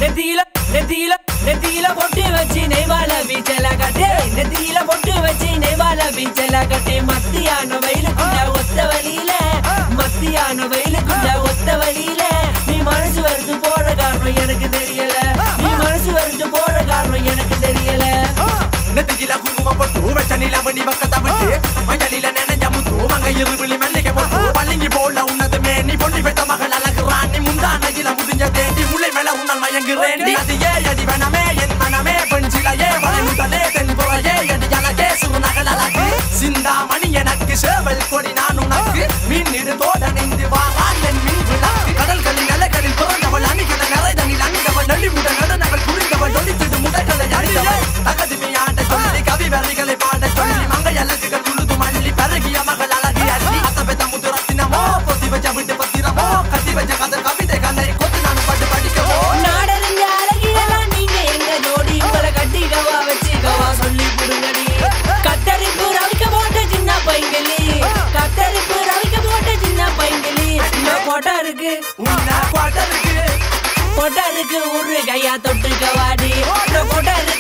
நெத்தியில நெத்தியில நெத்தியில பொட்டு வச்சு நெய்வால பீச்சல கட்டி நெத்தியில பொட்டு வச்சு நெய்வால பீச்சல கட்டி மத்தியான வெயிலுக்குள்ள ஒத்த வழியில மத்தியான வெயிலுக்குள்ள ஒத்த வழியில நீ மனசு வரைச்சு போற காரணம் எனக்கு தெரியல நீ மனசு வரைச்சு போற காரணம் எனக்கு தெரியல நெத்தியில குங்குமம் போட்டு வச்ச நிலவணி பக்கத்தை விட்டு மஞ்சளில நினைஞ்ச முத்து மங்க இருவிழி மல்லிகை போட்டு பள்ளிங்கி போல உன்னது மேனி பொண்ணி பெற்ற மகள் அழகுறான் நீ முந்தானையில முதிஞ்ச தேண்டி முல்லை மேல உன்னால் மயங்குறேன் அது ஏ அடி வனமே என் மனமே பெண் சிலையே மலை முதலே தென் புறையே அடி அழகே சுருநகல் அழகு சிந்தாமணி எனக்கு சேவல் கொடி நான் உனக்கு மின்னிடு தோட நின்று வாரான் என் மின் விளக்கு கடல்களில் அலைகளில் பிறந்தவள் அணிகட நரை தண்ணில் அணிந்தவள் நெளிமுட நடுநகல் புரிந்தவள் நொடித்திடு முடைகளை அணிந்தவள் தகதிமை ஆண்ட சொல்லி கவி வரிகளை பாட சொல்லி மங்கை அழகுகள் உழுது மல்லி பருகிய மகள் அழகி அள்ளி அத்த பெத்த முத்து ரத்தினமோ பொத்தி வச்ச விட்டு பத்திரமோ கட்டி வச்ச கதர் கவிதை கலை கொத்து நான் பட்டு படிக்கவோ நாடறிஞ்ச அழகியெல்லாம் நீங்க எங்க ஜோடி உங்களை கட்டிக்கவா வச்சுக்கவா சொல்லி கொடுங்கடி கத்தரிப்பு ரவிக்க போட்ட சின்ன பைங்களி கத்தரிப்பு ரவிக்க போட்ட சின்ன பைங்களி இந்த கொட்டை இருக்கு உன்ன பாட்டருக்கு கொட்டை இருக்கு ஒரு கையா தொட்டுக்க வாடி இந்த கொட்டை இருக்கு